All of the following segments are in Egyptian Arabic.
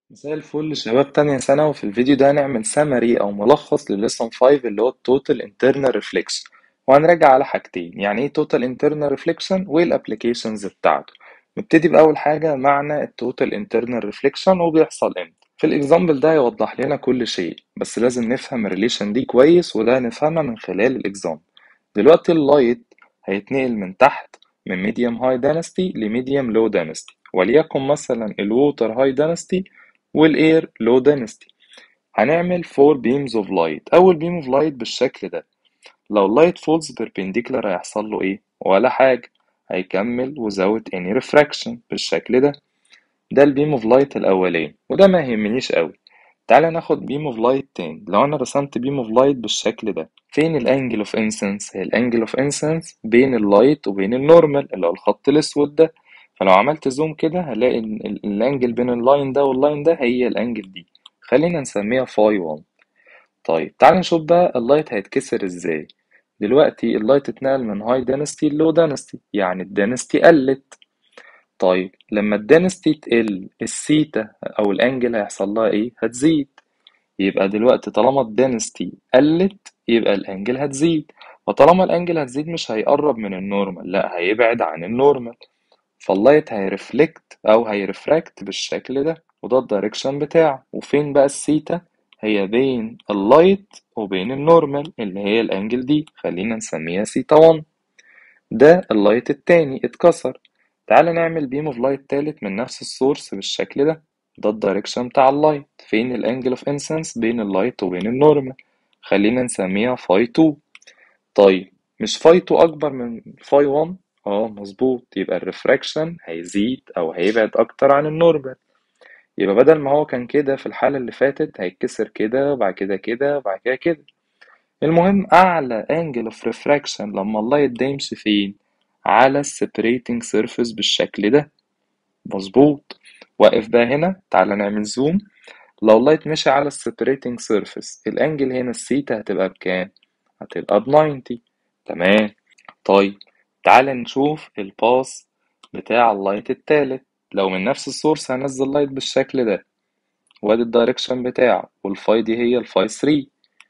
مساء الفل شباب تانية سنة وفي الفيديو ده هنعمل سمري أو ملخص لليسون 5 اللي هو التوتال internal reflection وهنراجع على حاجتين يعني ايه total internal reflection وايه الابليكيشنز بتاعته نبتدي بأول حاجة معنى التوتال internal reflection وبيحصل امتى في الإكزامبل ده هيوضح لنا كل شيء بس لازم نفهم الريليشن دي كويس وده هنفهمها من خلال الإكزامبل دلوقتي اللايت هيتنقل من تحت من medium high density ل medium low density وليكن مثلا الووتر high density والاير لو density هنعمل 4 beams of light اول beam of light بالشكل ده لو light falls perpendicular هيحصل له ايه ولا حاجة هيكمل without any refraction بالشكل ده ده البيم اوف لايت الاولاني وده ما يهمنيش قوي تعالى ناخد بيم اوف لايت تاني لو انا رسمت بيم اوف لايت بالشكل ده فين الانجل اوف انسنس هي الانجل اوف انسنس بين اللايت وبين النورمال اللي هو الخط الاسود ده فلو عملت زوم كده هلاقي ان ال- الانجل بين اللاين ده واللاين ده هي الانجل دي خلينا نسميها فاي 1 طيب تعال نشوف بقى اللايت هيتكسر ازاي دلوقتي اللايت اتنقل من هاي دانستي للو دانستي يعني الدانستي قلت طيب لما الدانستي تقل السيتا او الانجل هيحصل لها ايه هتزيد يبقى دلوقتي طالما الدانستي قلت يبقى الانجل هتزيد وطالما الانجل هتزيد مش هيقرب من النورمال لا هيبعد عن النورمال فاللايت هيرفلكت او هيرفراكت بالشكل ده وده الدايركشن بتاعه وفين بقى السيتا هي بين اللايت وبين النورمال اللي هي الانجل دي خلينا نسميها سيتا 1 ده اللايت التاني اتكسر تعال نعمل بيم اوف لايت تالت من نفس السورس بالشكل ده ده الدايركشن بتاع اللايت فين الانجل اوف انسنس بين اللايت وبين النورمال خلينا نسميها فاي 2 طيب مش فاي 2 اكبر من فاي 1 اه مظبوط يبقى الريفراكشن هيزيد او هيبعد اكتر عن النورمال يبقى بدل ما هو كان كده في الحالة اللي فاتت هيتكسر كده وبعد كده كده وبعد كده كده المهم أعلى angle of refraction لما اللايت ده يمشي فين على ال separating surface بالشكل ده مظبوط واقف بقى هنا تعالى نعمل زوم لو اللايت مشي على ال separating surface الانجل هنا السيتا هتبقى بكام هتبقى ب 90 تمام طيب تعالى نشوف الباس بتاع اللايت التالت لو من نفس السورس هنزل لايت بالشكل ده وادي الدايركشن بتاعه والفاي دي هي الفاي 3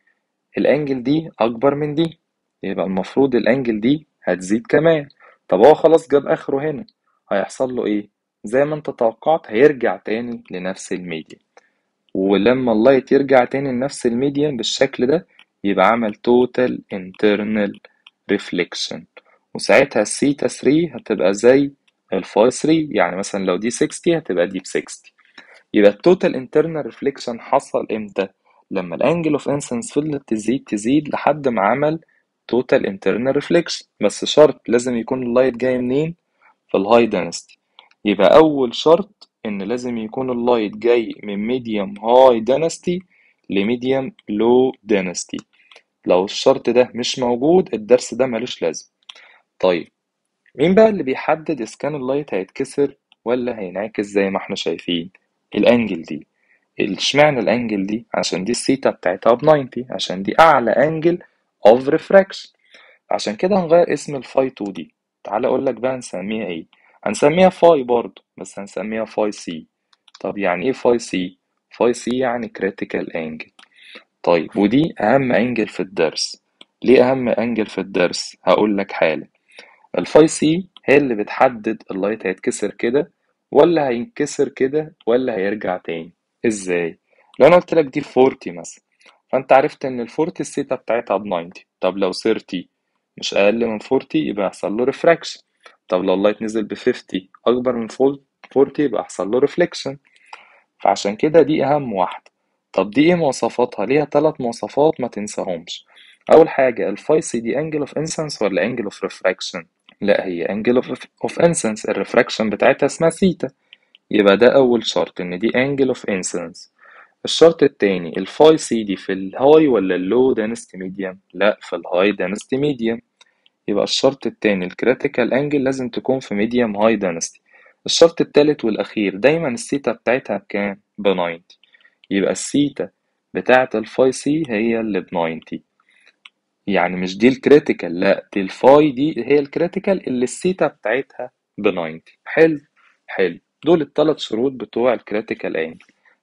الانجل دي اكبر من دي يبقى المفروض الانجل دي هتزيد كمان طب هو خلاص جاب اخره هنا هيحصل له ايه زي ما انت توقعت هيرجع تاني لنفس الميديا ولما اللايت يرجع تاني لنفس الميديا بالشكل ده يبقى عمل total internal reflection وساعتها الثيتا 3 هتبقى زي الفاي 3 يعني مثلا لو دي 60 هتبقى دي ب 60 يبقى التوتال internal reflection حصل امتى لما الانجل اوف انسنس فضلت تزيد تزيد لحد ما عمل total internal reflection بس شرط لازم يكون اللايت جاي منين في الهاي density يبقى اول شرط ان لازم يكون اللايت جاي من medium high density لميديوم low density لو الشرط ده مش موجود الدرس ده ملوش لازم طيب مين بقى اللي بيحدد إذا كان اللايت هيتكسر ولا هينعكس زي ما احنا شايفين الأنجل دي اشمعنى الأنجل دي عشان دي الثيتا بتاعتها ب 90 عشان دي أعلى أنجل أوف ريفراكشن عشان كده هنغير اسم الفاي 2 دي تعال أقول لك بقى هنسميها إيه هنسميها فاي برضه بس هنسميها فاي سي طب يعني إيه فاي سي فاي سي يعني كريتيكال أنجل طيب ودي أهم أنجل في الدرس ليه أهم أنجل في الدرس هقول لك حالا الفاي سي هي اللي بتحدد اللايت هيتكسر كده ولا هينكسر كده ولا هيرجع تاني ازاي لو انا قلت لك دي 40 مثلا فانت عرفت ان ال 40 الثيتا بتاعتها ب 90 طب لو 30 مش اقل من 40 يبقى يحصل له ريفراكشن طب لو اللايت نزل ب 50 اكبر من 40 يبقى يحصل له ريفليكشن فعشان كده دي اهم واحدة طب دي ايه مواصفاتها ليها ثلاث مواصفات ما تنساهمش اول حاجة الفاي سي دي انجل اوف انسنس ولا انجل اوف ريفراكشن لا هي انجل اوف انسنس الريفراكشن بتاعتها اسمها ثيتا يبقى ده اول شرط ان دي انجل اوف انسنس الشرط التاني الفاي سي دي في الهاي ولا اللو دانستي ميديم لا في الهاي دانستي ميديم يبقى الشرط التاني الكريتيكال انجل لازم تكون في ميديم هاي دانستي الشرط التالت والاخير دايما الثيتا بتاعتها بكام ب 90 يبقى الثيتا بتاعت الفاي سي هي اللي ب 90 يعني مش دي الكريتيكال لا دي الفاي دي هي الكريتيكال اللي الثيتا بتاعتها ب 90 حلو حلو دول الثلاث شروط بتوع الكريتيكال انجل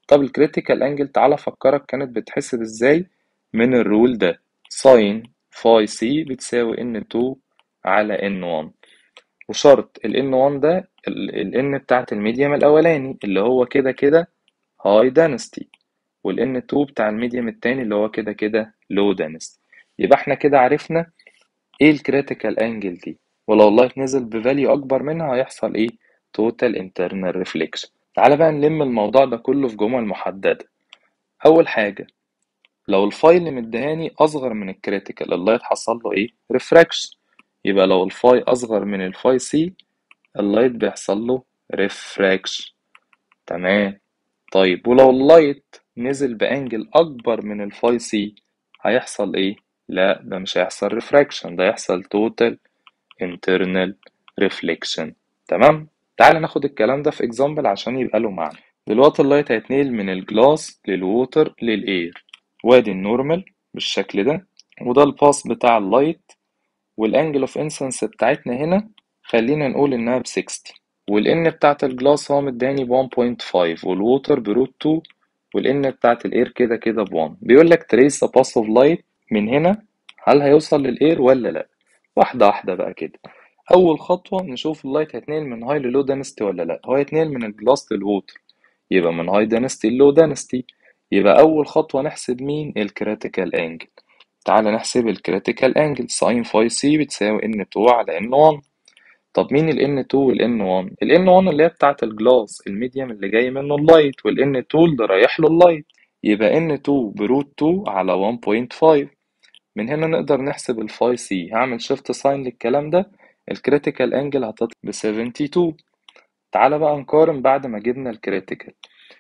طب الكريتيكال انجل تعالى افكرك كانت بتحسب ازاي من الرول ده ساين فاي سي بتساوي ان 2 على ان 1 وشرط ال N1 ده ال N بتاعت الميديم الأولاني اللي هو كده كده هاي دانستي وال N2 بتاع الميديم التاني اللي هو كده كده لو دانستي يبقى احنا كده عرفنا ايه الكريتيكال انجل دي ولو اللايت نزل بفاليو أكبر منها هيحصل ايه توتال internal ريفليكشن تعالى بقى نلم الموضوع ده كله في جمل محددة أول حاجة لو الفاي اللي مديهاني أصغر من الكريتيكال اللايت حصل له ايه ريفراكشن يبقى لو الفاي أصغر من الفاي سي اللايت بيحصل له ريفراكشن تمام طيب ولو اللايت نزل بأنجل أكبر من الفاي سي هيحصل إيه؟ لا ده مش هيحصل ريفراكشن ده يحصل توتال internal reflection تمام؟ تعال ناخد الكلام ده في اكزامبل عشان يبقى له معنى دلوقتي اللايت هيتنقل من الجلاس للووتر للإير وادي النورمال بالشكل ده وده الباس بتاع اللايت والانجل اوف انسنس بتاعتنا هنا خلينا نقول انها ب 60 والان بتاعت الجلاس هو مداني ب 1.5 والووتر بروت 2 والان بتاعت الاير كده كده ب 1 بيقول لك تريس باس اوف لايت من هنا هل هيوصل للاير ولا لا واحده واحده بقى كده اول خطوه نشوف اللايت هيتنقل من هاي للو دانستي ولا لا هو هيتنقل من الجلاس للووتر يبقى من هاي دانستي للو دانستي يبقى اول خطوه نحسب مين الكريتيكال انجل تعالى نحسب الكريتيكال انجل ساين فاي سي بتساوي ان 2 على ان 1 طب مين ال N2 وال N1 ال N1 اللي هي بتاعة الجلاس الميديم اللي جاي منه اللايت وال N2 اللي رايح له اللايت يبقى N2 بروت 2 على 1.5 من هنا نقدر نحسب الفاي سي هعمل شيفت ساين للكلام ده الكريتيكال انجل هتطلع ب 72 تعالى بقى نقارن بعد ما جبنا الكريتيكال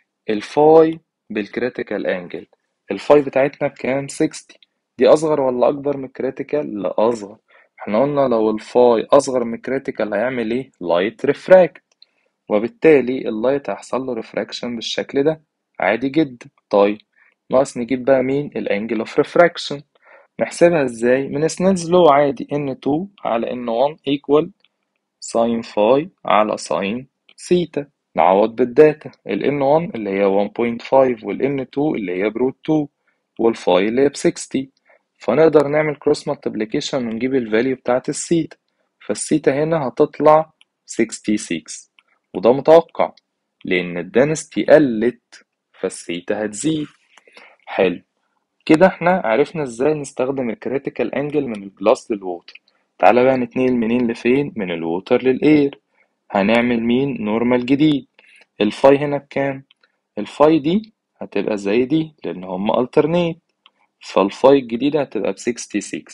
الفاي بالكريتيكال انجل الفاي بتاعتنا بكام 60 دي اصغر ولا اكبر من الكريتيكال لا اصغر احنا قلنا لو الفاي اصغر من الكريتيكال هيعمل ايه لايت ريفراكت وبالتالي اللايت هيحصل له ريفراكشن بالشكل ده عادي جدا طيب ناقص نجيب بقى مين الانجل اوف ريفراكشن نحسبها ازاي من سنيلز لو عادي n2 على n1 equal ساين فاي على ساين سيتا نعوض بالداتا ال n1 اللي هي 1.5 وال n2 اللي هي بروت 2 والفاي اللي هي ب 60 فنقدر نعمل كروس مالتيبليكيشن ونجيب الفاليو بتاعت السيتا فالسيتا هنا هتطلع 66 وده متوقع لأن الدنستي قلت فالسيتا هتزيد حلو كده احنا عرفنا ازاي نستخدم الكريتيكال انجل من الجلاس للووتر تعالى بقى نتنقل منين لفين من الووتر للاير هنعمل مين نورمال جديد الفاي هنا بكام الفاي دي هتبقى زي دي لان هما alternate فالفاي الجديدة هتبقى ب 66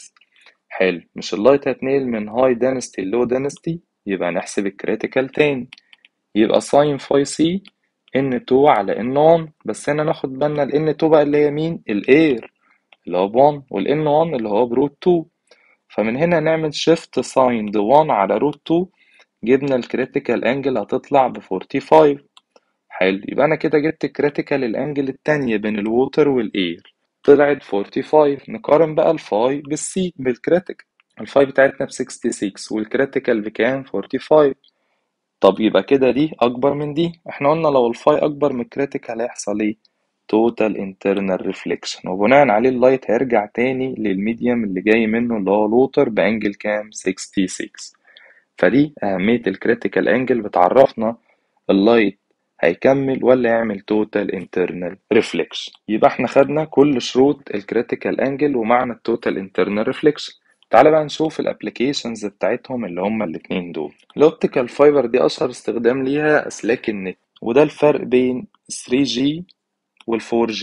حلو مش اللايت هتنقل من هاي دانستي لو دانستي يبقى نحسب الكريتيكال تاني يبقى ساين فاي سي ان 2 على ان 1 بس هنا ناخد بالنا ال n 2 بقى اللي هي مين الاير اللي هو ب 1 وال n 1 اللي هو بروت 2 فمن هنا نعمل شيفت ساين د 1 على روت 2 جبنا الكريتيكال انجل هتطلع ب 45 حلو يبقى انا كده جبت الكريتيكال الانجل التانية بين الووتر والاير طلعت 45 نقارن بقى الفاي بالسي بالكريتيكال الفاي بتاعتنا ب 66 والكريتيكال بكام 45 طب يبقى كده دي اكبر من دي احنا قلنا لو الفاي اكبر من الكريتيكال هيحصل ايه توتال انترنال ريفليكشن وبناء عليه اللايت هيرجع تاني للميديم اللي جاي منه اللي هو الووتر بانجل كام 66 فدي اهمية الكريتيكال انجل بتعرفنا اللايت هيكمل ولا يعمل توتال انترنال ريفليكشن يبقى احنا خدنا كل شروط الكريتيكال انجل ومعنى التوتال انترنال ريفليكشن تعالى بقى نشوف الابليكيشنز بتاعتهم اللي هما الاتنين دول الاوبتيكال فايبر دي اشهر استخدام ليها اسلاك النت وده الفرق بين 3G وال 4G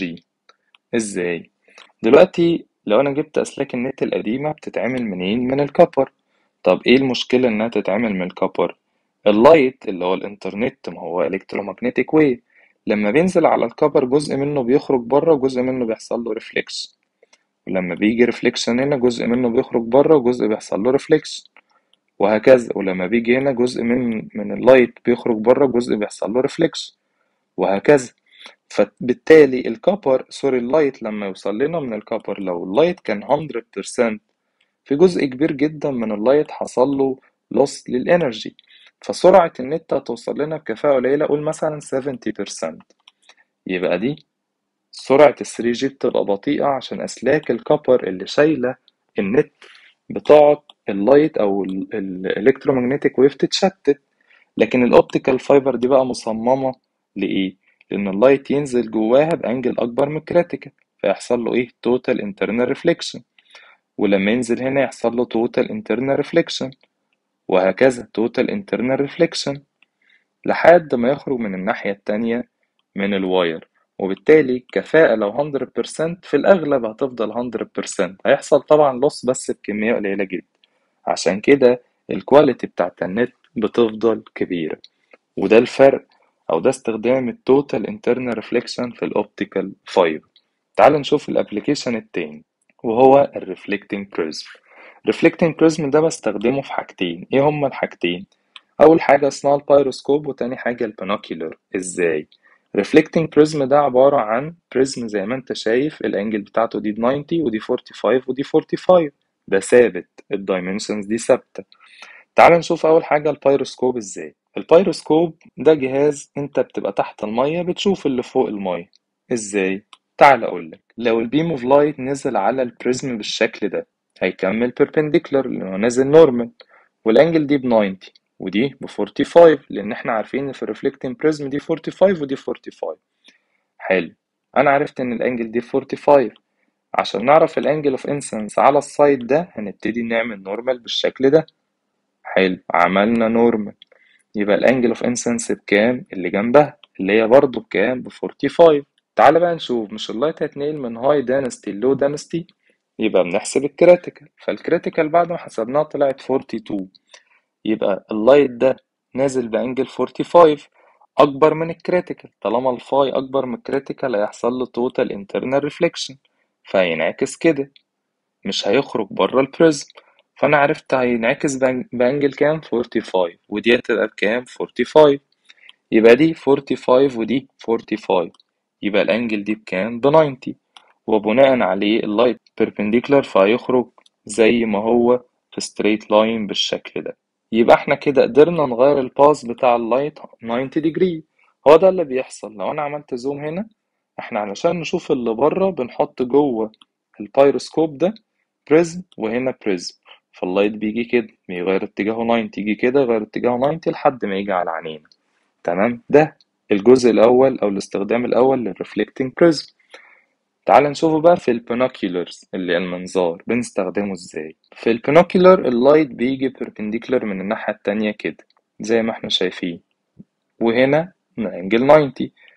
ازاي دلوقتي لو انا جبت اسلاك النت القديمة بتتعمل منين من الكبر طب ايه المشكلة انها تتعمل من الكبر اللايت اللي هو الانترنت ما هو الكترومagnetic ويف لما بينزل على الكبر جزء منه بيخرج بره وجزء منه بيحصل له ريفليكشن ولما بيجي ريفليكشن هنا جزء منه بيخرج بره وجزء بيحصل له ريفليكشن وهكذا ولما بيجي هنا جزء من من اللايت بيخرج بره جزء بيحصل له ريفليكشن وهكذا فبالتالي الكبر سوري اللايت لما يوصل لنا من الكبر لو اللايت كان 100% في جزء كبير جدا من اللايت حصل له لوس للانرجي فسرعة النت هتوصل لنا بكفاءة قليلة قول مثلا 70% يبقى دي سرعة ال 3G بتبقى بطيئة عشان أسلاك الكبر اللي شايلة النت بتقعد اللايت أو الإلكترومagnetic ويف تتشتت لكن الأوبتيكال فايبر دي بقى مصممة لإيه؟ لأن اللايت ينزل جواها بأنجل أكبر من الكريتيكال فيحصل له إيه؟ توتال internal reflection ولما ينزل هنا يحصل له توتال internal reflection وهكذا توتال internal reflection لحد ما يخرج من الناحية التانية من الواير وبالتالي كفاءة لو 100% في الأغلب هتفضل 100% هيحصل طبعا لص بس بكمية قليلة جدا عشان كده الكواليتي بتاعت النت بتفضل كبيرة وده الفرق أو ده استخدام التوتال انترنال ريفليكشن في الأوبتيكال فايبر تعال نشوف الابليكيشن التاني وهو الريفلكتنج بريزم الريفلكتنج بريزم ده بستخدمه في حاجتين ايه هما الحاجتين اول حاجه اسمها البايروسكوب وتاني حاجه البينوكيولر ازاي ريفلكتنج بريزم ده عباره عن بريزم زي ما انت شايف الانجل بتاعته دي 90 ودي 45 ودي 45 ده ثابت الدايمنشنز دي ثابته تعال نشوف اول حاجه البايروسكوب ازاي البايروسكوب ده جهاز انت بتبقى تحت الميه بتشوف اللي فوق الميه ازاي تعال اقولك لو البيم اوف لايت نزل على البريزم بالشكل ده هيكمل بيربنديكولار لانه نازل نورمال والانجل دي ب 90 ودي ب 45 لان احنا عارفين ان في الريفلكتنج بريزم دي 45 ودي 45 حلو انا عرفت ان الانجل دي 45 عشان نعرف الانجل اوف انسنس على السايد ده هنبتدي نعمل نورمال بالشكل ده حلو عملنا نورمال يبقى الانجل اوف انسنس بكام اللي جنبها اللي هي برضه بكام ب 45 تعال بقى نشوف مش اللايت هيتنقل من هاي دانستي لو دانستي يبقى بنحسب الكريتيكال فالكريتيكال بعد ما حسبناها طلعت 42 يبقى اللايت ده نازل بانجل 45 اكبر من الكريتيكال طالما الفاي اكبر من الكريتيكال هيحصل له توتال انترنال ريفليكشن فهينعكس كده مش هيخرج بره البريزم فانا عرفت هينعكس بانجل كام 45 ودي هتبقى بكام 45 يبقى دي 45 ودي 45 يبقى الانجل دي بكام ب 90 وبناء عليه اللايت بيربنديكولار فهيخرج زي ما هو في ستريت لاين بالشكل ده يبقى احنا كده قدرنا نغير الباس بتاع اللايت 90 ديجري هو ده اللي بيحصل لو انا عملت زوم هنا احنا علشان نشوف اللي بره بنحط جوه البايروسكوب ده بريزم وهنا بريزم فاللايت بيجي كده بيغير اتجاهه 90 يجي كده يغير اتجاهه 90 لحد ما يجي على عينينا تمام ده الجزء الاول او الاستخدام الاول للريفلكتنج بريزم تعال نشوفه بقى في البينوكيولرز اللي المنظار بنستخدمه ازاي في البينوكيولر اللايت بيجي بيربنديكولر من الناحية التانية كده زي ما احنا شايفين وهنا انجل 90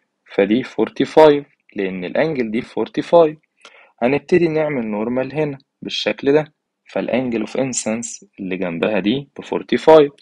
فدي 45 لان الانجل دي 45 هنبتدي نعمل نورمال هنا بالشكل ده فالانجل اوف انسنس اللي جنبها دي ب 45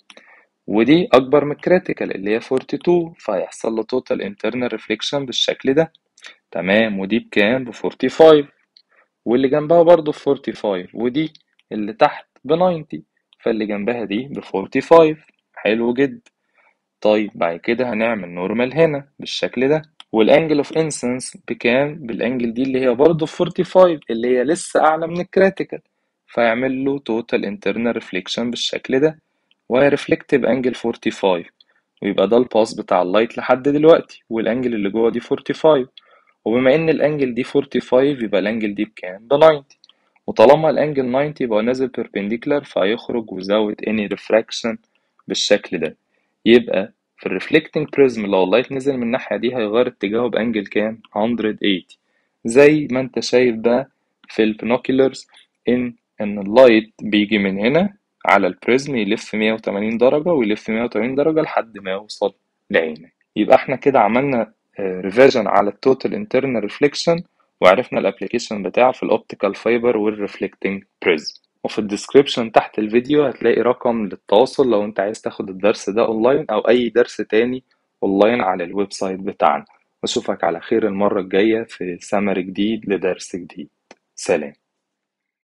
ودي اكبر من الكريتيكال اللي هي 42 فهيحصل له توتال انترنال ريفليكشن بالشكل ده تمام ودي بكام ب 45 واللي جنبها برضه ب 45 ودي اللي تحت ب 90 فاللي جنبها دي ب 45 حلو جدا طيب بعد كده هنعمل نورمال هنا بالشكل ده والانجل اوف انسنس بكام بالانجل دي اللي هي برضه 45 اللي هي لسه اعلى من الكريتيكال فيعمل له توتال انترنال ريفليكشن بالشكل ده وهيرفلكت بانجل 45 ويبقى ده الباس بتاع اللايت لحد دلوقتي والانجل اللي جوه دي 45 وبما ان الانجل دي 45 يبقى الانجل دي بكام ب 90 وطالما الانجل 90 يبقى نازل بيربنديكولار فهيخرج without any refraction بالشكل ده يبقى في الريفلكتنج بريزم لو اللايت نزل من الناحية دي هيغير اتجاهه بانجل كام 180 زي ما انت شايف بقى في البينوكيولرز ان ان اللايت بيجي من هنا على البريزم يلف 180 درجة ويلف 180 درجة لحد ما يوصل لعينك يبقى احنا كده عملنا ريفيجن على التوتال انترنال ريفليكشن وعرفنا الابليكيشن بتاعه في الاوبتيكال فايبر والريفلكتنج بريزم وفي الديسكريبشن تحت الفيديو هتلاقي رقم للتواصل لو انت عايز تاخد الدرس ده اونلاين او اي درس تاني اونلاين على الويب سايت بتاعنا واشوفك على خير المرة الجاية في سمر جديد لدرس جديد سلام